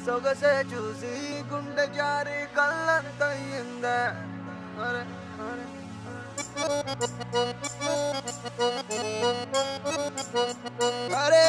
సొగసే చూసి గుండె జారి కళ్ళంతయ్యిందే అరే అరే అరే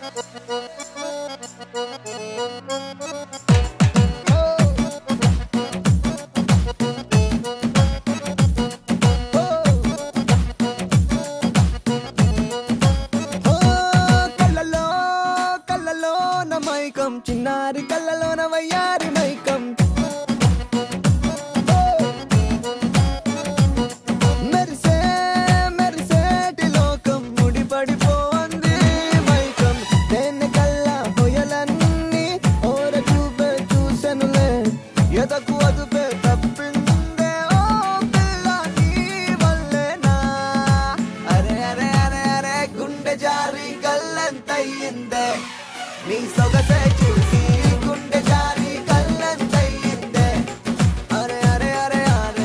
ఓ కళ్ళలో కళ్ళలో నా మైకం చిన్నారి కళ్ళలో నా వయ్యారి మైకం ఓ! మెరిసే మెరిసేటి లోకం ముడిపడిపోంది మైకం దేన్ని కల్లా హొయలన్నీ ఓర చూపే చూసెనులే ఎదకు అదుపే తప్పిందే ఓ పిల్ల నీ వల్లేనా అరే అరే అరే అరే గుండె జారి గల్లంతయ్యిందే నీ సొగసే చూసి గుండె జారి గల్లంతయ్యిందే అరే అరే అరే అరే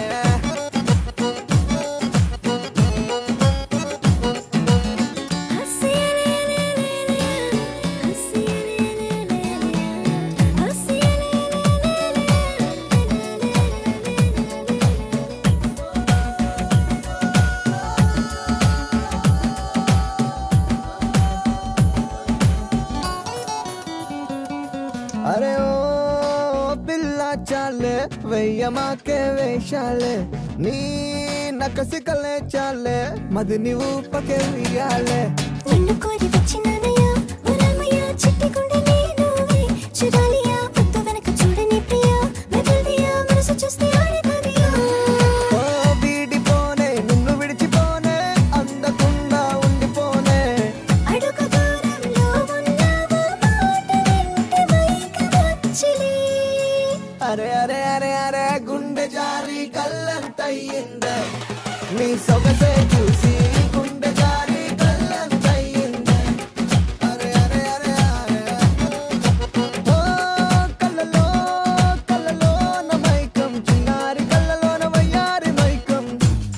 అరే ఓ పిల్ల చాలే వెయ్యమాకే వేషాలే నీ నకసికలే చాలే మది నీవు పకే వెయ్యాలే నిన్ను కోరి వచ్చినానయ్యా వరామయ్యా చిట్టి గుండె నీనువే చూడాలియా పొత్తు వెనక చూడని ప్రియా మెదల్దియా మనసు చూస్తే ఆడిపోదియా ఓ వీడిపోనే నిన్ను విడిచిపోనే అందకుండా ఉండిపోనే అడుగు దూరంలో ఉన్నావు మాట వింటే మైకమొచ్చిలే అరే అరే అరే అరే గుండె జారి కళ్ళంతయ్యిందే నీ సొగసే చూసి గుండె జారి కళ్ళంతయ్యిందే అరే అరే అరే అరే ఓ కళ్ళలో కళ్ళలో నా మైకం చిన్నారి కళ్ళలో నా వయ్యారి మైకం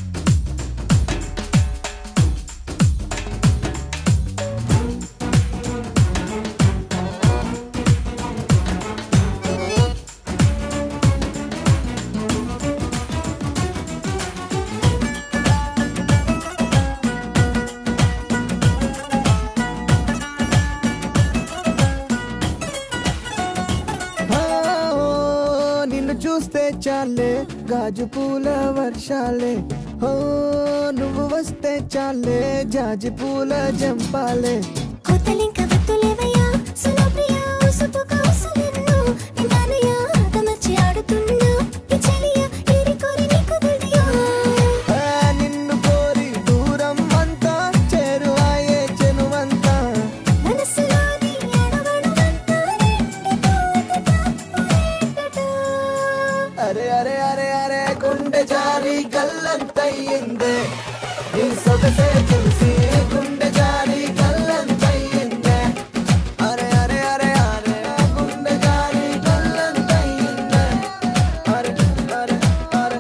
ఆ, ఓ, నిన్ను చూస్తే చాలే గాజు పూల వర్షాలే ఓ నువ్వు వస్తే చాలే జాజి పూల జంపాలే కొత్తలింక వత్తులేవయ్యా సులభ్రియా ఉసుపు కౌసులెన్నో నిందానయ్యా ఆటమర్చి ఆడుతున్నా ఈ చెలియా ఏరి కోరి నీకు దుడియా ఆ, నిన్ను కోరి దూరం అంతా చేరువాయే చెనువంతా మనసులోని అణువణువంతా నిండిపోతే తప్పులేటటా. అరే అరే అరే అరే గుండె జారి గల్లంతయ్యిందే నీ సొగసే చూసి గుండె జారి గల్లంతయ్యిందే అరే అరే అరే అరే గుండె జారి గల్లంతయ్యిందే అరే అరే అరే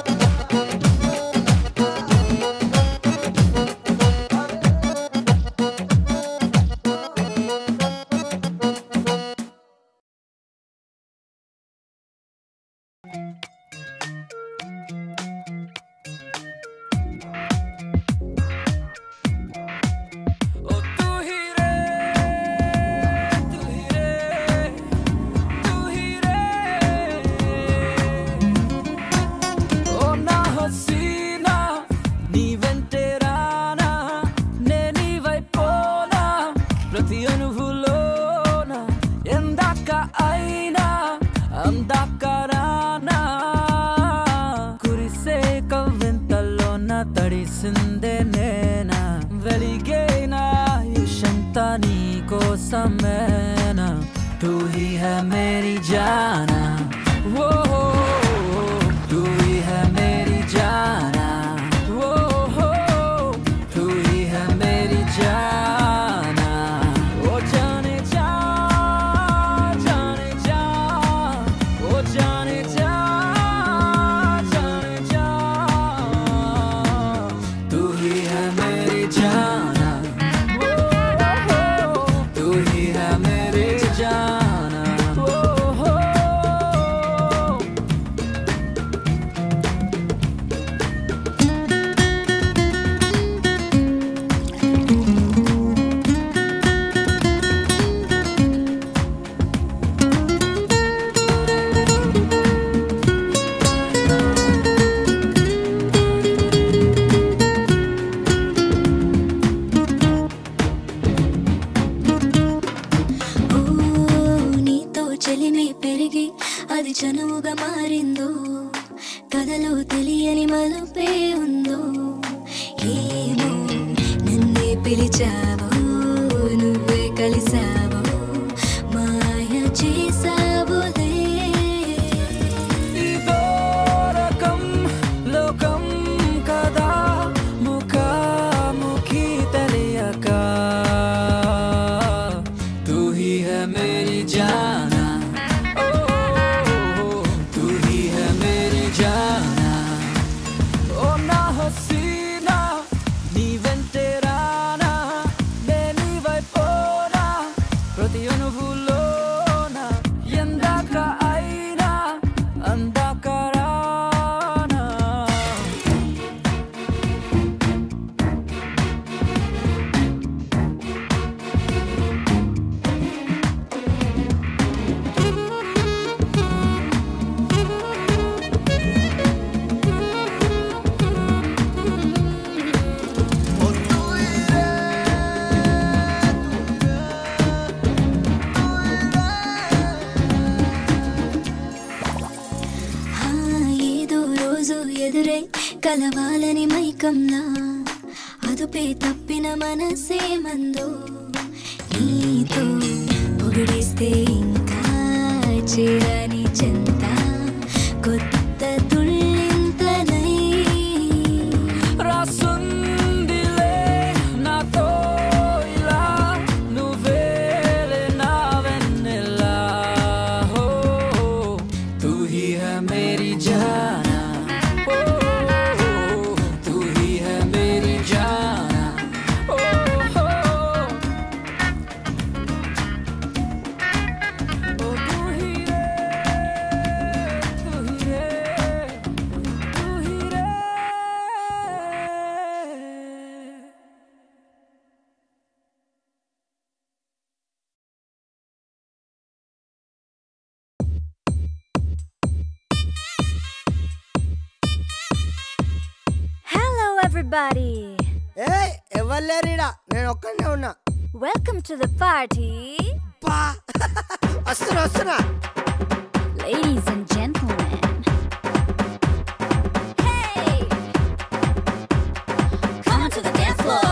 ओ तू ही रे तू ही रे तू ही रे ओ నా హసీనా నీ వెంటే రానా నే నీ వైపోనా ప్రతి అనుభూలోన ఎందాక అయినా అందాక రానా కురిసే కవ్వెంతల్లోన తడిసిందే నేనా వెలిగేనా యుషంతా నీ కోసమేనా తూ హీ హై మేరీ జానా ఓ तू ही है मेरी जाना वो हो तू ही है मेरी जाना ओ जाने जा जाने जा ओ जाने जा जाने जा तू ही है मेरी जाना वो हो तू ही है मेरी जाना वो అది చనువుగా మారిందో కథలో తెలియని మలుపే ఉందో ఏమో నన్నే పిలిచావో నువ్వే కలిసావో మాయ చేసావులే ఇదో రకం లోకం కదా ముఖాముఖి తెలియక तू ही है मेरी जाना ओ, तू ही है मेरी जाना ओ ना हसीना నీ వెంటే రానా నే నీ వైపోనా ప్రతి అణువులోన ఎందాక అయినా అందాక రానా ఆ, ఏదో రోజు ఎదురై కలవాలని మైకంలా అదుపే తప్పిన మనసే మందో నీతో పొగిడేస్తే ఇంకా చేరని చెంత కొత్త తుళ్ళింతనై రాసుందిలే నాతో ఇలా నువ్వేలే నా వెన్నెలా హో तू ही है मेरी जाना ओ तू ही है मेरी जाना ओ ओ तू ही रे तू ही रे तू ही रे Hello, everybody. ఏ ఎవరు లేరీడా నేను ఒక్కనే ఉన్నా Welcome to the party. పా వస్తున్నా వస్తున్నా Ladies and gentlemen. Hey! Come on to the dance floor.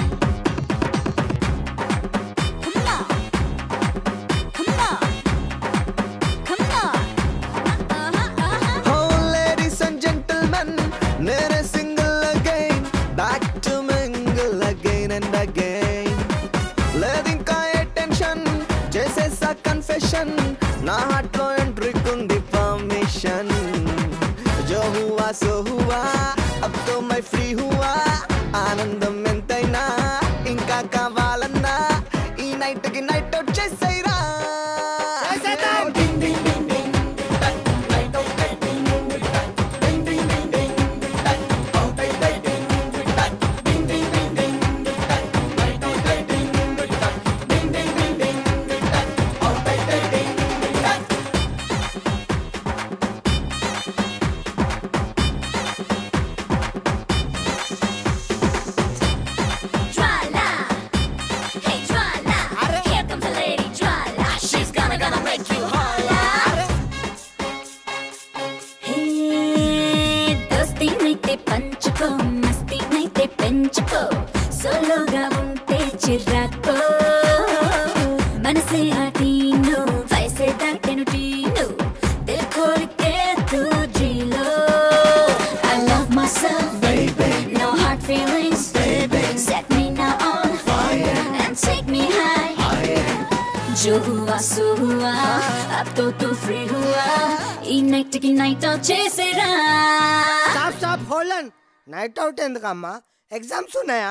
Come on. Come on. Come on. Uh-huh, uh-huh. Oh, ladies and gentlemen, నేనే single again back to mingle again and again లేదు ఇంకా ఏ tension చేసేసా confession నా heart లో ఎంట్రీక్ ఉంది permission జో హువా so హువా అబ్ తో మై ఫ్రీ హువా ఆనందం ఎంతైనా ఇంకా కావాలన్నా ఈ నైట్ కి నైట్ అవుట్ చేసేరా Jwala. Hey, Jwala. Here comes a lady, Jwala. She's gonna, gonna make you holla. Hey, దోస్తీనైతే పంచుకో మస్తీనైతే పెంచుకో సోలోగా ఉంటే చిరాకో మనసే ఆటీను వయసే దాటెను టీను దిల్ కోరికే తూ జీలో I love myself, baby. No hard feelings, baby. Set me now on fire and take me high. जो हुआ सो हुआ अब तो तू फ्री हुआ ఈ నైట్ కి నైట్ చేసేరా stop stop hold night out ఎందుకమ్మా ఎగ్జామ్స్ ఉన్నాయా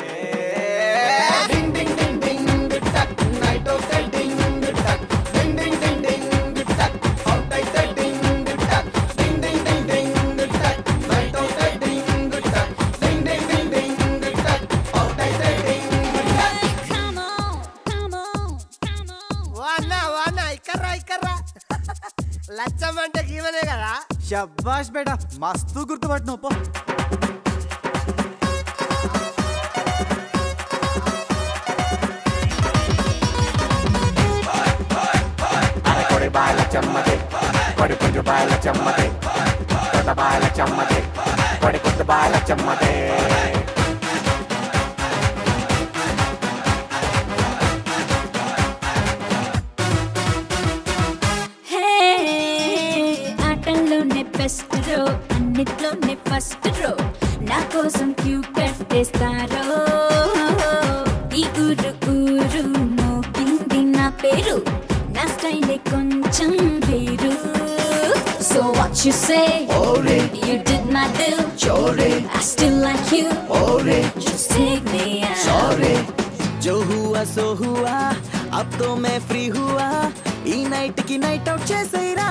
Come on, come on, come on. వానా వానా ఇక్కర్రా ఇక్కర్రా లచ్చం అంటే గీవనే కదా శబ్బాష్ బేటా మస్తు గుర్తుపట్టినావు పో Ay, por el baile, chamate. కొడి పుంజు బాయల చెమ్మదే కొత్త బాయల చెమ్మదే కొడి కొత్త బాయల చెమ్మదే హే ఆటల్లోనే బెస్ట్ రో అన్నిట్లోనే ఫస్ట్ రో నా కోసం క్యూ కట్టేస్తారో ఈ ఊరు ఊరు మోగింది నా పేరు నా స్టైలే కొంచెం వేరు so what you say You did my do I still like you Just take me out जो हुआ सो हुआ अब तो मैं फ्री हुआ ఈ నైట్ కి నైట్ అవుట్ చేసేరా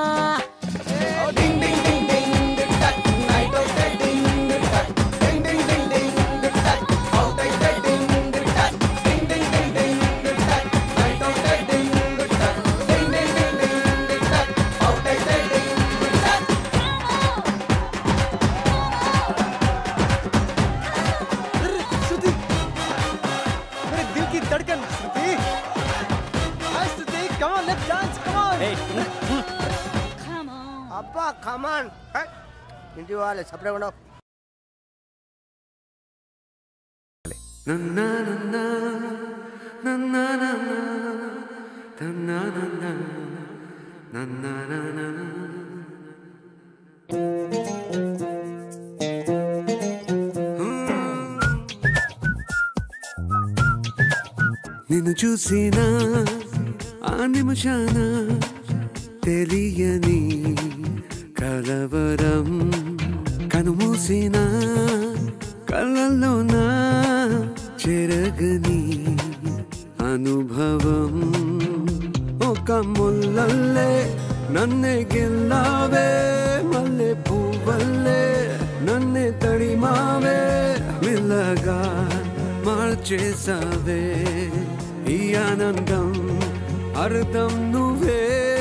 శృతి मेरे दिल की धड़कन Shruti hi Shruti come on let's dance come on Come on అబ్బా కమాన్ ఇంటి వాళ్ళు సపరేట్ ఉండవు నిన్ను చూసిన ఆ నిమిషాన తెలియని కలవరం కనుమూసిన కళ్ళల్లోన చెరగని అనుభవం ఒక ముల్లల్లే నన్నే గిల్లావే మల్లె పువ్వల్లే నన్నే తడిమావే మెల్లగా మార్చేసావే ఈ ఆనందం అర్థం నువ్వే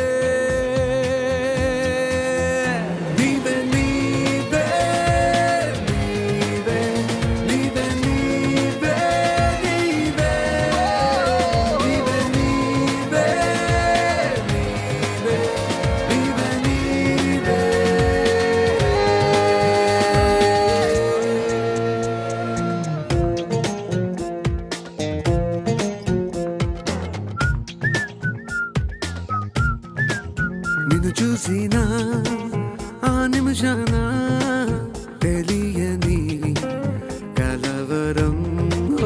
నీవే నీవే నీవే నీవే నీవే నీవే నీవే నీవే నీవే నీవే నిన్ను చూసిన ఆ నిమిషాన తెలియని కలవరం ఓ.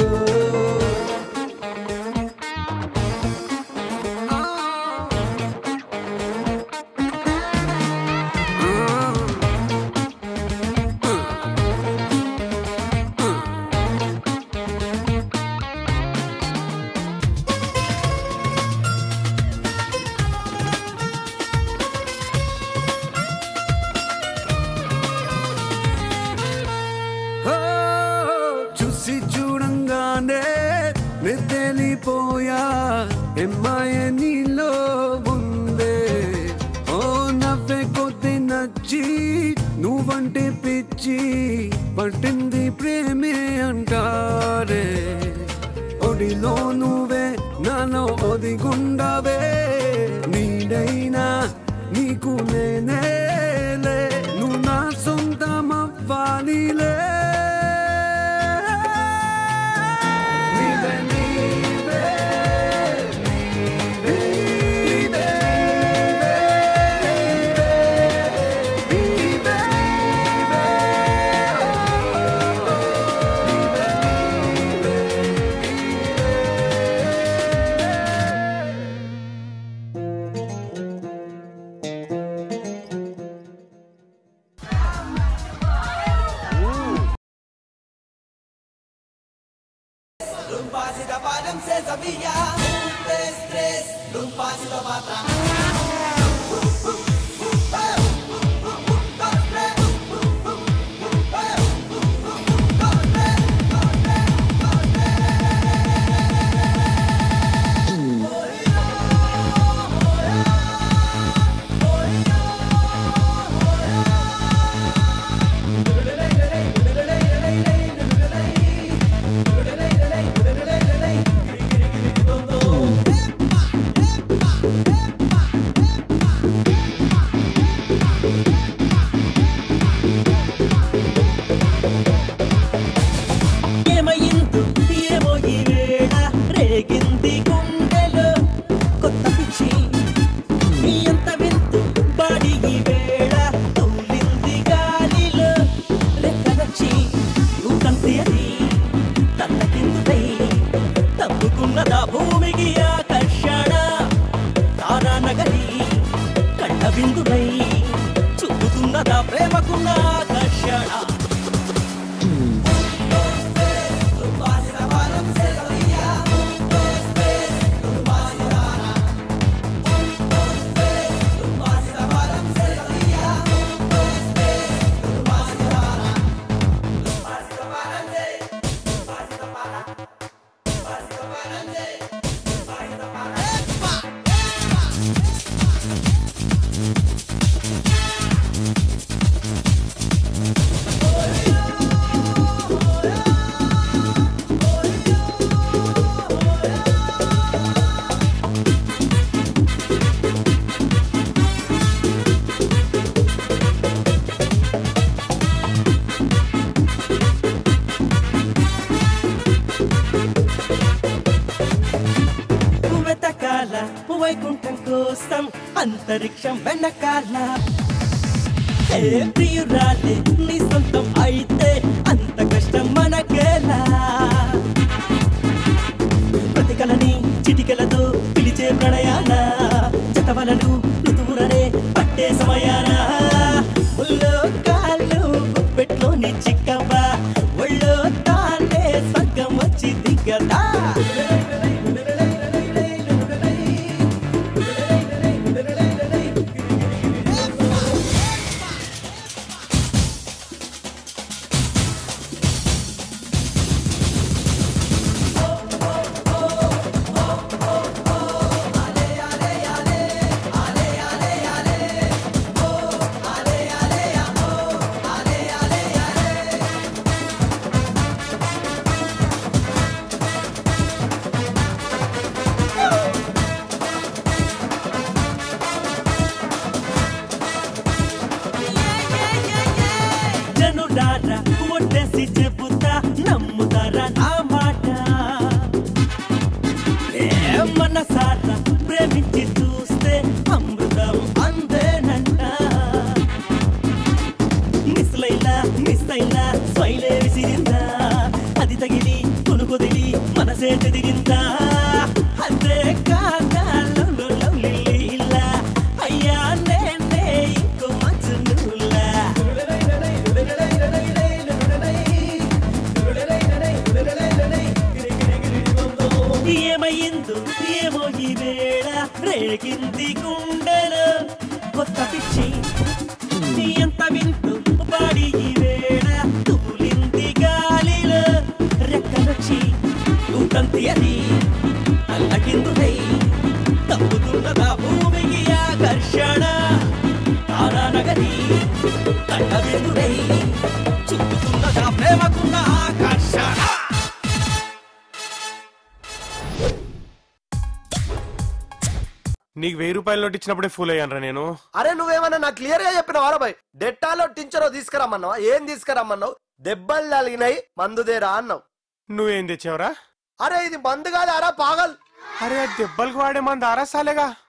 ఓ, చూసి చూడంగానే నిద్రలిపోయా ఎమ్మాయ నీలో ఉందే ఓ నవ్వే కొద్ది నచ్చి నువ్వంటే పిచ్చి పట్టింది ప్రేమే అంటారే ఒడిలో నువ్వే నాలో ఒదిగుండవే నీడైనా నీకు నేనేలే నువ్వు నా సొంతం అవ్వాలిలే నీవే, నీవే, నీవే, నీవే, నీవే, నీవే, Hey! బిందువై చూపుతున్నదా ప్రేమకున్న ఆకర్షణ వెతకాల వైకుంఠం కోసం అంతరిక్షం వెనకాల ఏ ప్రియురాలే నీ సొంతం అయితే అంత కష్టం మనకేలా ప్రతికలని చిటికలతో పిలిచే ప్రణయాన జతవలను ఋతువులనే పట్టే సమయాన ఒళ్ళో కాళ్ళు గుప్పెట్లోని చిక్కవా ఒళ్ళో తానే స్వర్గం వచ్చి దిగదా జనుడారా ఒట్టేసి చెబుతా నమ్ముతారా నా మాట ఏ మనసారా ప్రేమించి చూస్తే అమృతం అందేనంట మిస్లైలా మిస్ అయినా స్మైలే విసిరిందా అది తగిలి కొనుకొదిలి మనసే చెదిరిందా అంతే కాదా లవ్లో లవ్లీ లీలా అయ్యా నేనే ఇంకో మంచు నువ్వులా ఏమయ్యిందో ఏమో ఈ వేళ రేగింది గుండెలు కొత్త పిచ్చి ఎంత వింటూ పాడి ఈ వేళ తూలింది గాలిలో రెక్కలొచ్చి ఊటంతి అది అల్లకిందుకై తప్పుతున్నదా భూమికి ఆకర్షణ తారా నగరి కంట బిందుడై చూపుతున్నదా ప్రేమకున్న ఆకర్షణ నీకు వెయ్యి రూపాయలు నోట్ ఇచ్చినప్పుడే ఫూల్ అయ్యాను నేను అరే నువ్వేమన్నా నాకు క్లియర్ గా చెప్పిన వారబాయ్ డెట్టాలో టించరో తీసుకురమ్మన్నావా ఏం తీసుకురమ్మన్నావు దెబ్బలు తగిలినాయి మందుదేరా అన్నావు నువ్వేం తెచ్చావురా అరే ఇది మందు కాదు అరా పాగల్ అరే ఆ దెబ్బలకు వాడే మంది ఆరసాలేగా